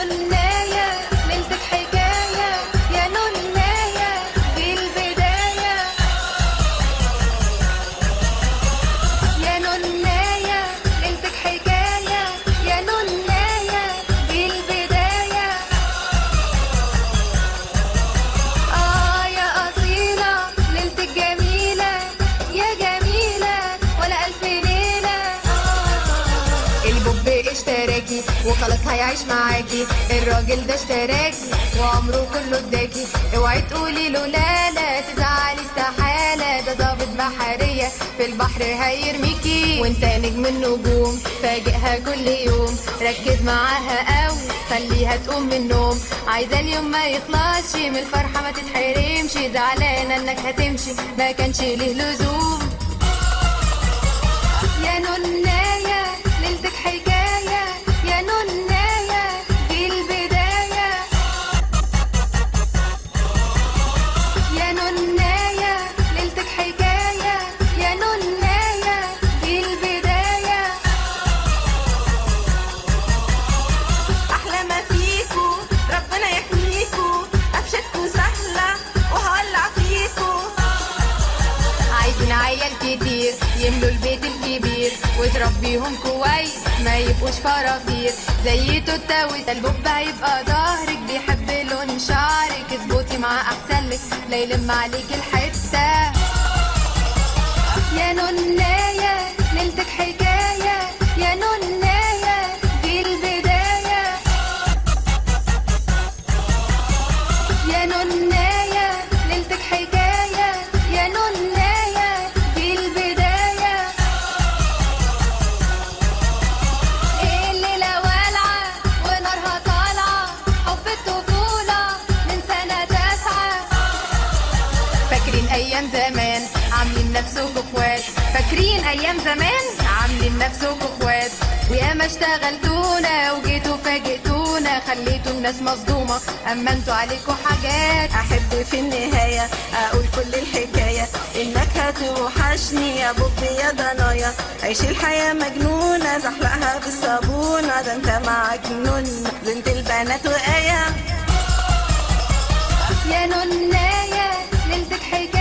نونايا ليلتك حكاية يا نونايا دي البداية يا نونايا ليلتك حكاية يا نونايا دي البداية آه يا أصيلة ليلتك جميلة يا جميلة ولا ألف ليلة البوب اشتراكي وخلاص هيعيش معاكي الراجل ده اشتراكي وعمره كله اداكي اوعي تقولي له لا لا تزعلي استحالة ده ضابط بحرية في البحر هيرميكي وانت نجم النجوم فاجئها كل يوم ركز معاها قوي خليها تقوم من النوم عايزة اليوم ما يخلصش من الفرحة ما تتحرمش زعلانة انك هتمشي ما كانش ليه لزوم يا نونايا ليلتك حكاية يا نونايا دي البداية يا نونايا ليلتك حكاية يا نونايا دي البداية احلى ما فيكو ربنا يحميكو قفشتكو سهله وهولع فيكو عايزين عيال كتير يملوا البيت الكبير وتربيهم كويس ما يبقوش فرافير زي توتا والبوب هيبقى ظهرك بيحب لون شعرك اظبطي معاه احسن لك لا يلم عليك الحته يا نونايا ليلتك حكايه يا نونايا دي البدايه يا نونايا ليلتك حكايه يا نونايا دي البدايه الليله والعه ونارها طالعه حب الطفوله من سنه تسعه فاكرين ايام زمان عاملين نفسكوا اخوات فاكرين ايام زمان عاملين نفسكوا اخوات وياما اشتغلتونا وجيتوا فاجئتونا خليتوا الناس مصدومه اما انتوا عليكوا حاجات احب في النهايه اقول كل الحكايه انك هتوحشني يا بوب يا ضنايا عيش الحياه مجنونه زحلقها بالصابونه ده انت معاك نون بنت البنات وآية يا نونايا ليلتك حكايه